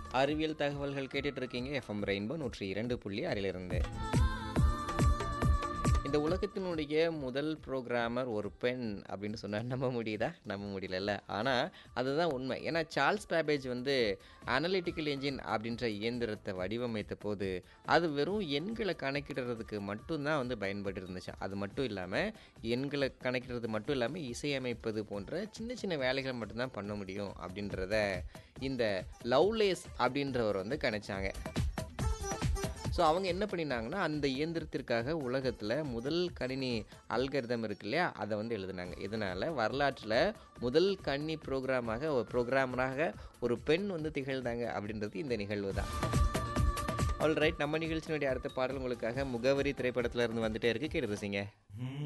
அறிவியல் தகவல்கள் கேட்டுட்டு இருக்கீங்க எஃப்எம் ரெயின்போ நூற்றி இரண்டு புள்ளி ஆறிலிருந்து இந்த உலகத்தினுடைய முதல் ப்ரோக்ராமர் ஒரு பெண் அப்படின்னு சொன்னால் நம்ப முடியுதா நம்ப முடியலல்ல ஆனால் அதுதான் உண்மை ஏன்னா சார்ல்ஸ் பேபேஜ் வந்து அனலிட்டிக்கல் என்ஜின் அப்படின்ற இயந்திரத்தை வடிவமைத்த போது அது வெறும் எண்களை கணக்கிடுறதுக்கு மட்டும்தான் வந்து பயன்பட்டு இருந்துச்சு அது மட்டும் இல்லாமல் எண்களை கணக்கிடுறது மட்டும் இல்லாமல் இசையமைப்பது போன்ற சின்ன சின்ன வேலைகளை மட்டும்தான் பண்ண முடியும் அப்படின்றத இந்த லவ்லேஸ் அப்படின்றவர் வந்து கணிச்சாங்க ஸோ அவங்க என்ன பண்ணினாங்கன்னா அந்த இயந்திரத்திற்காக உலகத்தில் முதல் கணினி அல்கரிதம் இருக்கு இல்லையா அதை வந்து எழுதினாங்க இதனால் வரலாற்றில் முதல் கணினி ப்ரோக்ராமாக ஒரு ப்ரோக்ராமராக ஒரு பெண் வந்து திகழ்ந்தாங்க அப்படின்றது இந்த நிகழ்வு தான் ஆல் ரைட் நம்ம நிகழ்ச்சியினுடைய அடுத்த பாடல் உங்களுக்காக முகவரி திரைப்படத்துல இருந்து வந்துட்டே இருக்கு கேட்டு ரசிங்க